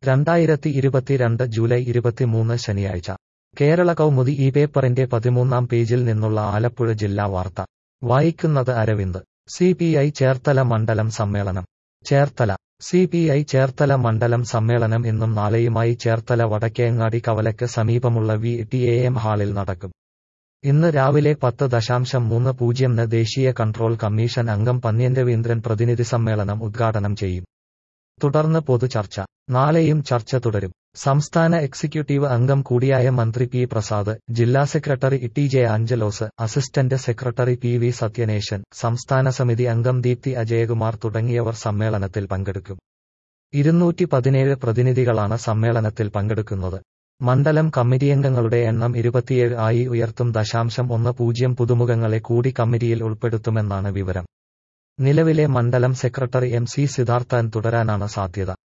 രണ്ടായിരത്തി ഇരുപത്തിരണ്ട് ജൂലൈ ഇരുപത്തിമൂന്ന് ശനിയാഴ്ച കേരള കൗമുദി ഈ പേപ്പറിന്റെ പതിമൂന്നാം പേജിൽ നിന്നുള്ള ആലപ്പുഴ ജില്ലാ വാർത്ത വായിക്കുന്നത് Aravind C P I Cherthala മണ്ഡലം സമ്മേളനം Cherthala C P I Cherthala മണ്ഡലം സമ്മേളനം ഇന്നും നാളെയുമായി ചേർത്തല വടക്കേങ്ങാടി കവലയ്ക്ക് സമീപമുള്ള വി ടി എ എം ഹാളിൽ നടക്കും ഇന്ന് രാവിലെ പത്ത് ദശാംശം മൂന്ന് പൂജ്യംന് ദേശീയ കൺട്രോൾ കമ്മീഷൻ അംഗം പന്ന്യൻ രവീന്ദ്രൻ പ്രതിനിധി സമ്മേളനം ഉദ്ഘാടനം ചെയ്യും തുടർന്ന് പൊതുചർച്ച നാളെയും ചർച്ച തുടരും സംസ്ഥാന എക്സിക്യൂട്ടീവ് അംഗം കൂടിയായ മന്ത്രി പി പ്രസാദ് ജില്ലാ secretary T J Angelose assistant secretary P V Sathyanesan സംസ്ഥാന സമിതി അംഗം ദീപ്തി അജയകുമാർ തുടങ്ങിയവർ സമ്മേളനത്തിൽ പങ്കെടുക്കും ഇരുന്നൂറ്റി പതിനേഴ് പ്രതിനിധികളാണ് സമ്മേളനത്തിൽ പങ്കെടുക്കുന്നത് മണ്ഡലം കമ്മിറ്റിയംഗങ്ങളുടെ എണ്ണം ഇരുപത്തിയേഴ് ആയി ഉയർത്തും ദശാംശം ഒന്ന് പൂജ്യം പുതുമുഖങ്ങളെ കൂടി കമ്മിറ്റിയിൽ ഉൾപ്പെടുത്തുമെന്നാണ് വിവരം നിലവിലെ മണ്ഡലം സെക്രട്ടറി എം സി സിദ്ധാർത്ഥൻ തുടരാനാണ് സാധ്യത